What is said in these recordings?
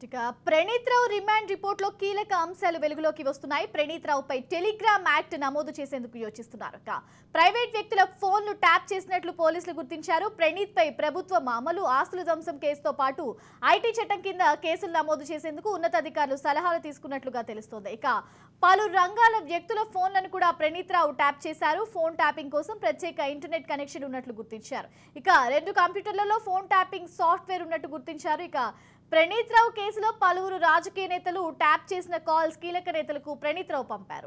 ఇక ప్రణీత్ రావు remand report లో కీలక అంశాలు వెలుగులోకి వస్తున్నాయి ప్రణీత్ రావుపై టెలిగ్రామ్ యాక్ట్ నమోదు చేసేందుకు యోచిస్తున్నారు ఇక ప్రైవేట్ వ్యక్తుల ఫోన్లు ట్యాప్ చేసినట్లు పోలీసులు గుర్తించారు ప్రణీత్ పై ప్రభుత్వం అమలు ఆస్తుల ధ్వంసం కేసుతో పాటు ఐటీ చట్టం కింద కేసులు నమోదు చేసేందుకు ఉన్నతాధికారులు సలహాలు తీసుకున్నట్లుగా తెలుస్తోంది ఇక పలు రంగాల వ్యక్తుల ఫోన్లను కూడా ప్రణీత్ రావు ట్యాప్ చేశారు ఫోన్ ట్యాపింగ్ కోసం ప్రత్యేక ఇంటర్నెట్ కనెక్షన్ ఉన్నట్లు గుర్తించారు ఇక రెండు కంప్యూటర్లలో ఫోన్ ట్యాపింగ్ సాఫ్ట్వేర్ ఉన్నట్టు గుర్తించారు ఇక ప్రణీత్ రావు కేసులో పలువురు రాజకీయ నేతలు ట్యాప్ చేసిన కాల్స్ కీలక నేతలకు ప్రణీత్ రావు పంపారు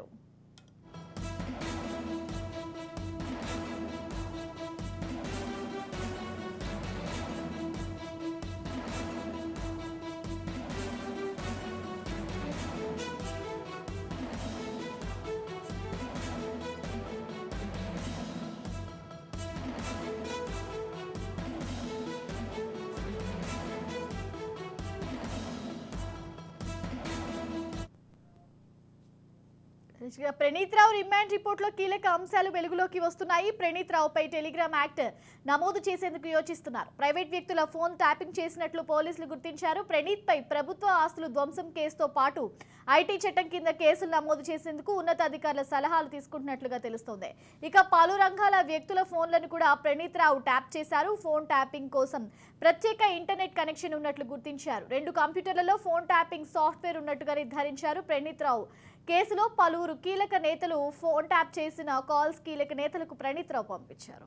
ఇక ప్రణీత్ రావు రిమాండ్ రిపోర్ట్ లో కీలక అంశాలు వెలుగులోకి వస్తున్నాయి ప్రణీత్ రావుపై టెలిగ్రామ్ యాక్ట్ నమోదు చేసేందుకు యోచిస్తున్నారు ప్రైవేట్ వ్యక్తుల ఫోన్ ట్యాపింగ్ చేసినట్లు పోలీసులు గుర్తించారు ప్రణీత్ పై ప్రభుత్వ ఆస్తులు ధ్వంసం కేసుతో పాటు ఐటీ చట్టం కింద కేసులు నమోదు చేసేందుకు ఉన్నతాధికారుల సలహాలు తీసుకుంటున్నట్లుగా తెలుస్తోంది ఇక పలు రంగాల వ్యక్తుల ఫోన్లను కూడా ప్రణీత్ రావు ట్యాప్ చేశారు ఫోన్ ట్యాపింగ్ కోసం ప్రత్యేక ఇంటర్నెట్ కనెక్షన్ ఉన్నట్లు గుర్తించారు రెండు కంప్యూటర్లలో ఫోన్ ట్యాపింగ్ సాఫ్ట్వేర్ ఉన్నట్టుగా నిర్ధారించారు ప్రణీత్ రావు కేసులో పలువురు కీలక నేతలు ఫోన్ ట్యాప్ చేసిన కాల్స్ కీలక నేతలకు ప్రణీత్ రావు పంపించారు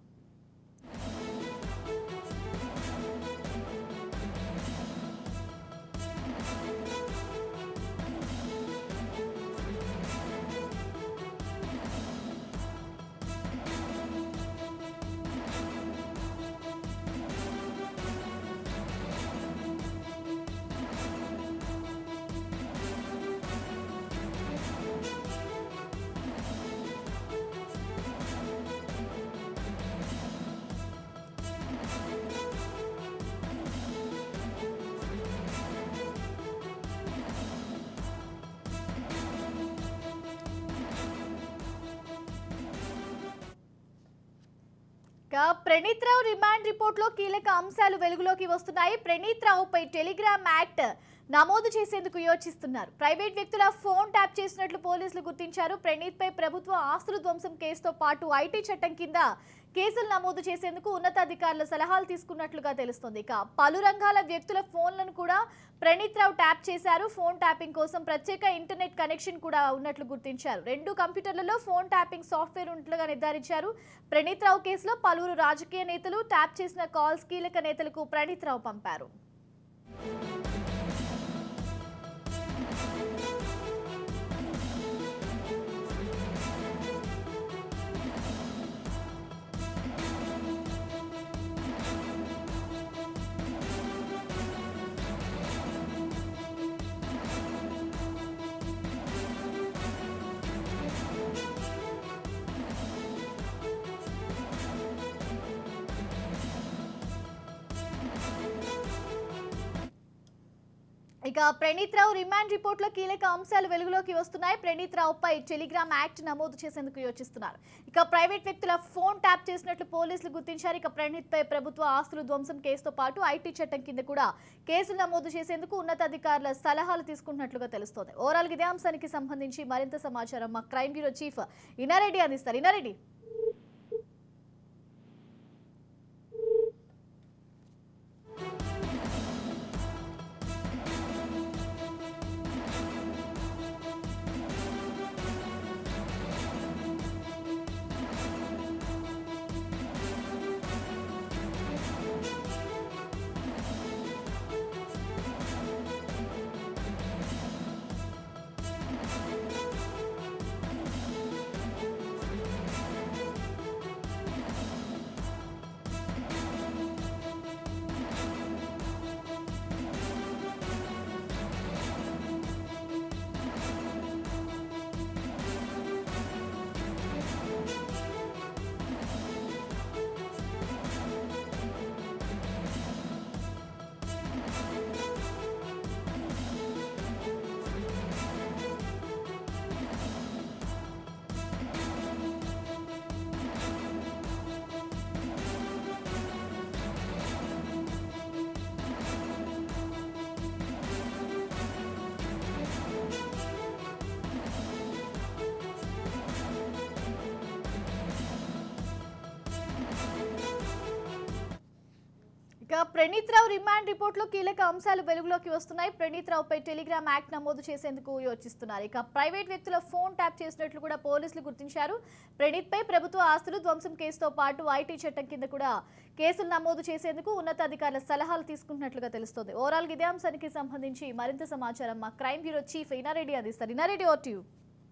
ఇక ప్రణీత్ రావు రిమాండ్ రిపోర్ట్ లో కీలక అంశాలు వెలుగులోకి వస్తున్నాయి ప్రణీత్ రావుపై టెలిగ్రామ్ యాక్ట్ నమోదు చేసేందుకు యోచిస్తున్నారు ప్రైవేట్ వ్యక్తుల ఫోన్ ట్యాప్ చేసినట్లు పోలీసులు గుర్తించారు ప్రణీత్ పై ప్రభుత్వ ఆస్తుల ధ్వంసం కేసుతో పాటు ఐటీ చట్టం కింద కేసులు నమోదు చేసేందుకు ఉన్నతాధికారుల సలహాలు తీసుకున్నట్లుగా తెలుస్తోంది ఇక పలు రంగాల వ్యక్తుల ఫోన్లను కూడా ప్రణీత్ రావు ట్యాప్ చేశారు ఫోన్ ట్యాపింగ్ కోసం ప్రత్యేక ఇంటర్నెట్ కనెక్షన్ కూడా ఉన్నట్లు గుర్తించారు రెండు కంప్యూటర్లలో ఫోన్ ట్యాపింగ్ సాఫ్ట్వేర్ ఉన్నట్లుగా నిర్ధారించారు ప్రణీత్ రావు కేసులో పలువురు రాజకీయ నేతలు ట్యాప్ చేసిన కాల్స్ కీలక నేతలకు ప్రణీత్ రావు పంపారు ఇక ప్రణీత్ రావు రిమాండ్ రిపోర్ట్ లో కీలక అంశాలు వెలుగులోకి వస్తున్నాయి ప్రణీత్ రావుపై టెలిగ్రామ్ యాక్ట్ నమోదు చేసేందుకు యోచిస్తున్నారు ఇక ప్రైవేట్ వ్యక్తుల ఫోన్ ట్యాప్ చేసినట్లు పోలీసులు గుర్తించారు ఇక ప్రణీత్ పై ప్రభుత్వ ఆస్తులు ధ్వంసం కేసుతో పాటు ఐటీ చట్టం కింద కూడా కేసులు నమోదు చేసేందుకు ఉన్నతాధికారుల సలహాలు తీసుకుంటున్నట్లుగా తెలుస్తోంది ఓవరాల్ ఇదే అంశానికి సంబంధించి మరింత సమాచారం మా క్రైమ్ బ్యూరో చీఫ్ ఇనారెడ్డి అందిస్తారు ఇనారెడ్డి ఇక ప్రణీత్ రావు రిమాండ్ రిపోర్ట్లో కీలక అంశాలు వెలుగులోకి వస్తున్నాయి ప్రణీత్ రావుపై టెలిగ్రామ్ యాక్ట్ నమోదు చేసేందుకు యోచిస్తున్నారు ఇక ప్రైవేట్ వ్యక్తుల ఫోన్ ట్యాప్ చేసినట్లు కూడా పోలీసులు గుర్తించారు ప్రణీత్ పై ప్రభుత్వ ఆస్తులు ధ్వంసం కేసుతో పాటు ఐటీ చట్టం కింద కూడా కేసులు నమోదు చేసేందుకు ఉన్నతాధికారుల సలహాలు తీసుకుంటున్నట్లుగా తెలుస్తోంది ఓవరాల్ ఇదే అంశానికి సంబంధించి మరింత సమాచారం మా క్రైమ్ బ్యూరో చీఫ్ ఇనారెడ్డి అందిస్తారు Inareddy over to you.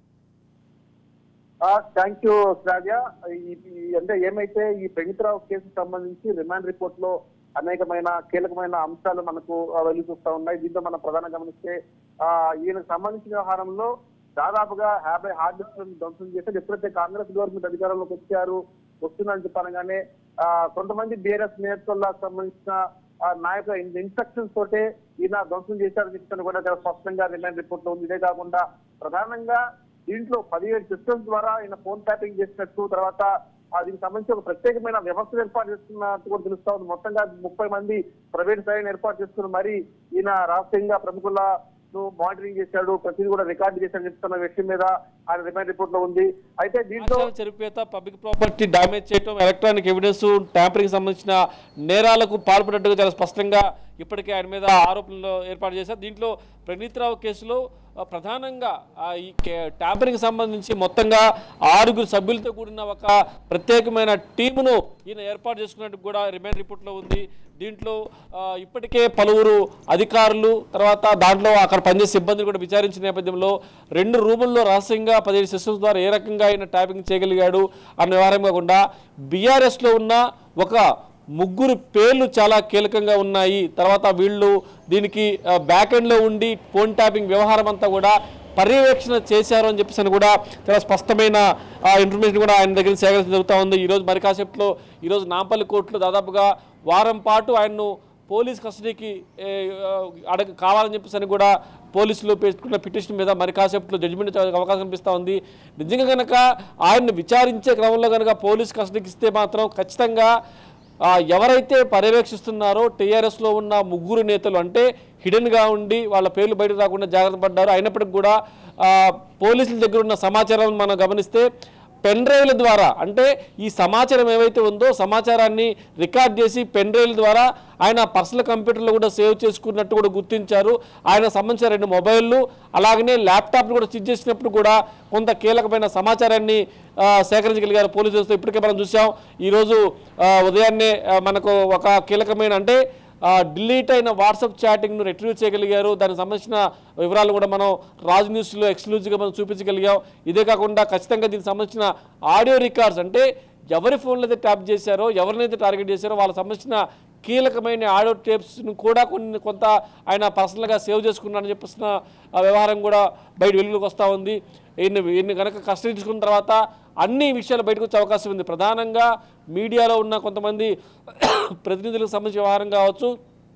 Thank you Sravya ఈ- ఈ- అంటే ఏమైతే ఈ ప్రణీతరావు కేసుకు సంబంధించి రిమాండ్ రిపోర్ట్ లో అనేకమైన కీలకమైన అంశాలు మనకు ఆ, వెలుగు చూస్తా ఉన్నాయి దీంతో మనం ప్రధానంగా గమనిస్తే ఆ, ఈయనకు సంబంధించిన వ్యవహారంలో దాదాపుగా యాభై హార్డ్ డిస్క్లను ధ్వంసం చేశారు ఎప్పుడైతే కాంగ్రెస్ గవర్నమెంట్ అధికారంలోకి వచ్చారు వస్తుందని చెప్పనగానే ఆ, కొంతమంది బీఆర్ఎస్ నేతలకు సంబంధించిన ఆ, నాయకుల ఇన్స్ట్రక్షన్స్ తోటే ఈయన ధ్వంసం చేశారని చెప్తాను కూడా చాలా స్పష్టంగా రిమాండ్ రిపోర్ట్ లో ఉంది ఇదే కాకుండా ప్రధానంగా దీంట్లో పదిహేడు సిస్టమ్స్ ద్వారా ఆయన ఫోన్ ట్యాపింగ్ చేసినట్టు తర్వాత ఆ దీనికి సంబంధించి ఒక ప్రత్యేకమైన వ్యవస్థ ఏర్పాటు చేస్తున్నట్టు కూడా తెలుస్తా ఉంది మొత్తంగా ముప్పై మంది ప్రైవేట్ స్థాయిని ఏర్పాటు చేసుకుని మరి ఈయన రాష్ట్రీయంగా ప్రముఖులను మానిటరింగ్ చేశాడు ప్రతిదీ కూడా రికార్డు చేశాడని చెప్తున్న విషయం మీద ఆయన రిమాండ్ రిపోర్ట్ లో ఉంది అయితే దీంట్లో ఆచార చెరుపేత పబ్లిక్ ప్రాపర్టీ డ్యామేజ్ చేయటం ఎలక్ట్రానిక్ ఎవిడెన్స్ ట్యాంపరింగ్ సంబంధించిన నేరాలకు పాల్పడినట్టుగా చాలా స్పష్టంగా ఇప్పటికే ఆయన మీద ఆరోపణలు ఏర్పాటు చేశారు దీంట్లో ప్రణీత్ రావు కేసులో ఆ, ప్రధానంగా ఆ, ఈ ట్యాంపరింగ్ సంబంధించి మొత్తంగా ఆరుగురు సభ్యులతో కూడిన ఒక ప్రత్యేకమైన టీమును ఈయన ఏర్పాటు చేసుకున్నట్టు కూడా రిమాండ్ రిపోర్ట్లో ఉంది దీంట్లో ఆ, ఇప్పటికే పలువురు అధికారులు తర్వాత దాంట్లో అక్కడ పనిచేసే సిబ్బందిని కూడా విచారించిన నేపథ్యంలో రెండు రూముల్లో రహస్యంగా పదిహేడు సిస్టమ్స్ ద్వారా ఏ రకంగా ఆయన ట్యాపింగ్ చేయగలిగాడు అన్న వ్యవహారం కాకుండా బీఆర్ఎస్లో ఉన్న ఒక ముగ్గురు పేర్లు చాలా కీలకంగా ఉన్నాయి తర్వాత వీళ్ళు దీనికి ఆ, బ్యాక్ ఎండ్లో ఉండి ఫోన్ ట్యాపింగ్ వ్యవహారం అంతా కూడా పర్యవేక్షణ చేశారు అని చెప్పేసి అని కూడా చాలా స్పష్టమైన ఆ, ఇన్ఫర్మేషన్ కూడా ఆయన దగ్గర సేకరించడం జరుగుతూ ఉంది ఈరోజు మరి కాసేపులో ఈరోజు నాంపల్లి కోర్టులో దాదాపుగా వారం పాటు ఆయన్ను పోలీస్ కస్టడీకి ఏ, ఆ, అడగ కావాలని చెప్పేసి అని కూడా పోలీసులు పెట్టుకున్న పిటిషన్ మీద మరి కాసేపులో జడ్జిమెంట్ ఇచ్చే అవకాశం కనిపిస్తూ ఉంది నిజంగా కనుక ఆయన్ని విచారించే క్రమంలో కనుక పోలీస్ కస్టడీకి ఇస్తే మాత్రం ఖచ్చితంగా ఆ, ఎవరైతే పర్యవేక్షిస్తున్నారో టీఆర్ఎస్లో ఉన్న ముగ్గురు నేతలు అంటే హిడెన్గా ఉండి వాళ్ళ పేర్లు బయట రాకుండా జాగ్రత్త పడ్డారు అయినప్పటికీ కూడా ఆ, పోలీసుల దగ్గర ఉన్న సమాచారం మనం గమనిస్తే పెన్ డ్రైవ్ల ద్వారా అంటే ఈ సమాచారం ఏవైతే ఉందో సమాచారాన్ని రికార్డ్ చేసి పెన్ డ్రైవ్ల ద్వారా ఆయన పర్సనల్ కంప్యూటర్లో కూడా సేవ్ చేసుకున్నట్టు కూడా గుర్తించారు ఆయన సంబంధించిన రెండు మొబైళ్ళు అలాగనే ల్యాప్టాప్లు కూడా చెక్ చేసినప్పుడు కూడా కొంత కీలకమైన సమాచారాన్ని ఆ, సేకరించగలిగారు పోలీసులతో ఇప్పటికే మనం చూసాం ఈరోజు ఆ, ఉదయాన్నే ఆ, మనకు ఒక కీలకమైన అంటే డిలీట్ అయిన వాట్సాప్ చాటింగ్ను రిట్రీవ్ చేయగలిగారు దానికి సంబంధించిన వివరాలు కూడా మనం రాజ్ న్యూస్లో ఎక్స్క్లూజివ్గా మనం చూపించగలిగాం ఇదే కాకుండా ఖచ్చితంగా దీనికి సంబంధించిన ఆడియో రికార్డ్స్ అంటే ఎవరి ఫోన్లో అయితే ట్యాప్ చేశారో ఎవరినైతే టార్గెట్ చేశారో వాళ్ళకి సంబంధించిన కీలకమైన ఆడియో టేప్స్ను కూడా కొన్ని కొంత ఆయన పర్సనల్గా సేవ్ చేసుకున్నారని చెప్పేసిన ఆ వ్యవహారం కూడా బయట వెలుగులోకి వస్తూ ఉంది ఈయన ఈయన కనుక కస్టడీ తీసుకున్న తర్వాత అన్ని విషయాలు బయటకు వచ్చే అవకాశం ఉంది ప్రధానంగా మీడియాలో ఉన్న కొంతమంది ప్రతినిధులకు సంబంధించిన వ్యవహారం కావచ్చు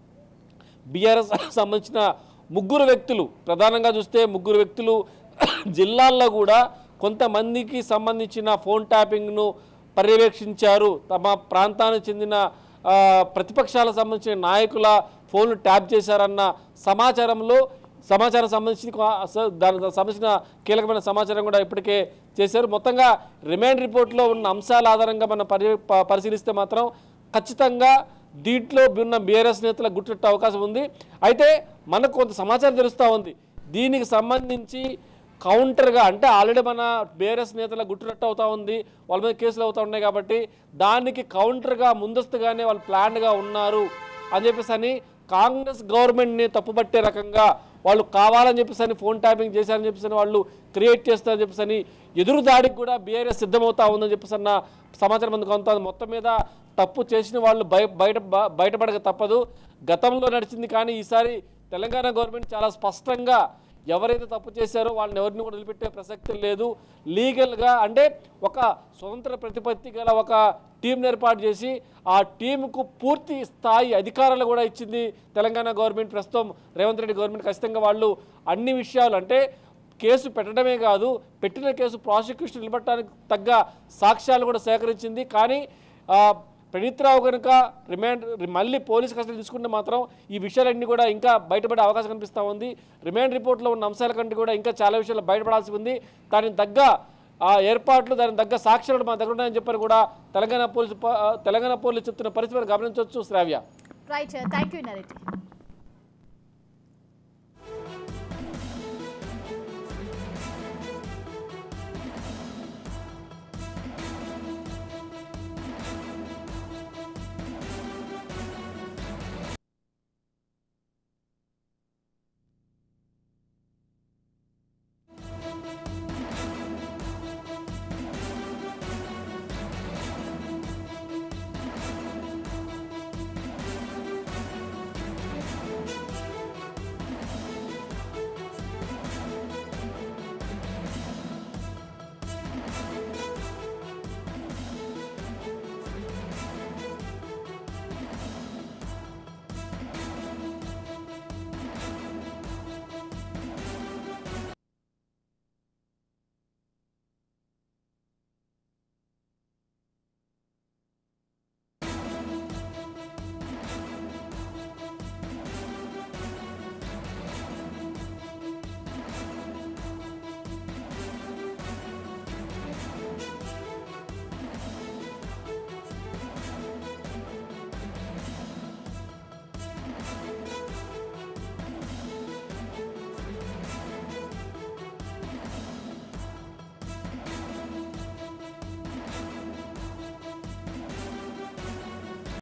బీఆర్ఎస్ సంబంధించిన ముగ్గురు వ్యక్తులు ప్రధానంగా చూస్తే ముగ్గురు వ్యక్తులు జిల్లాల్లో కూడా కొంతమందికి సంబంధించిన ఫోన్ ట్యాపింగ్ను పర్యవేక్షించారు తమ ప్రాంతానికి చెందిన ఆ, ప్రతిపక్షాలకు సంబంధించిన నాయకుల ఫోన్లు ట్యాప్ చేశారన్న సమాచారంలో సమాచారం సంబంధించి కొ- స- దానికి సంబంధించిన కీలకమైన సమాచారం కూడా ఇప్పటికే చేశారు మొత్తంగా రిమాండ్ రిపోర్ట్లో ఉన్న అంశాల ఆధారంగా మనం పరి ప- పరిశీలిస్తే మాత్రం ఖచ్చితంగా దీంట్లో ఉన్న బీఆర్ఎస్ నేతలకు గుర్తుపెట్టే అవకాశం ఉంది అయితే మనకు కొంత సమాచారం తెలుస్తూ ఉంది దీనికి సంబంధించి కౌంటర్గా అంటే ఆల్రెడీ మన బీఆర్ఎస్ నేతల గుట్టురట్టు అవుతా ఉంది వాళ్ళ మీద కేసులు అవుతా ఉన్నాయి కాబట్టి దానికి కౌంటర్గా ముందస్తుగానే వాళ్ళు ప్లాన్గా ఉన్నారు అని చెప్పేసి అని కాంగ్రెస్ గవర్నమెంట్ని తప్పుపట్టే రకంగా వాళ్ళు కావాలని చెప్పేసి అని ఫోన్ ట్యాపింగ్ చేశారని చెప్పేసి అని వాళ్ళు క్రియేట్ చేస్తారని చెప్పేసి అని ఎదురు దాడికి కూడా బీఆర్ఎస్ సిద్ధమవుతా ఉందని చెప్పేసి అన్న సమాచారం అందుకు అందుతా ఉంది. మొత్తం మీద తప్పు చేసిన వాళ్ళు బయ బయట బ- బయటపడక తప్పదు గతంలో నడిచింది కానీ ఈసారి తెలంగాణ గవర్నమెంట్ చాలా స్పష్టంగా ఎవరైతే తప్పు చేశారో వాళ్ళని ఎవరిని కూడా వదిలిపెట్టే ప్రసక్తి లేదు లీగల్గా అంటే ఒక స్వతంత్ర ప్రతిపత్తి గల ఒక టీంని ఏర్పాటు చేసి ఆ టీంకు పూర్తి స్థాయి అధికారాలు కూడా ఇచ్చింది తెలంగాణ గవర్నమెంట్ ప్రస్తుతం రేవంత్ రెడ్డి గవర్నమెంట్ ఖచ్చితంగా వాళ్ళు అన్ని విషయాలు అంటే కేసు పెట్టడమే కాదు పెట్టిన కేసు ప్రాసిక్యూషన్ నిలబడటానికి తగ్గ సాక్ష్యాలు కూడా సేకరించింది కానీ ఆ, ప్రణీత్ రావు కనుక రిమాండ్ మళ్ళీ పోలీస్ కస్టడీ తీసుకుంటే మాత్రం ఈ విషయాలన్నీ కూడా ఇంకా బయటపడే అవకాశం కనిపిస్తూ ఉంది రిమాండ్ రిపోర్ట్లో ఉన్న అంశాల కంటే కూడా ఇంకా చాలా విషయాలు బయటపడాల్సి ఉంది దానికి తగ్గ ఆ ఏర్పాట్లు దానికి తగ్గ సాక్ష్యాలు మన దగ్గర ఉన్నాయని చెప్పని కూడా తెలంగాణ పోలీసు ప- తెలంగాణ పోలీసు చెప్తున్న పరిస్థితిని గమనించవచ్చు శ్రావ్య రైట్ థ్యాంక్ యూ నరేటి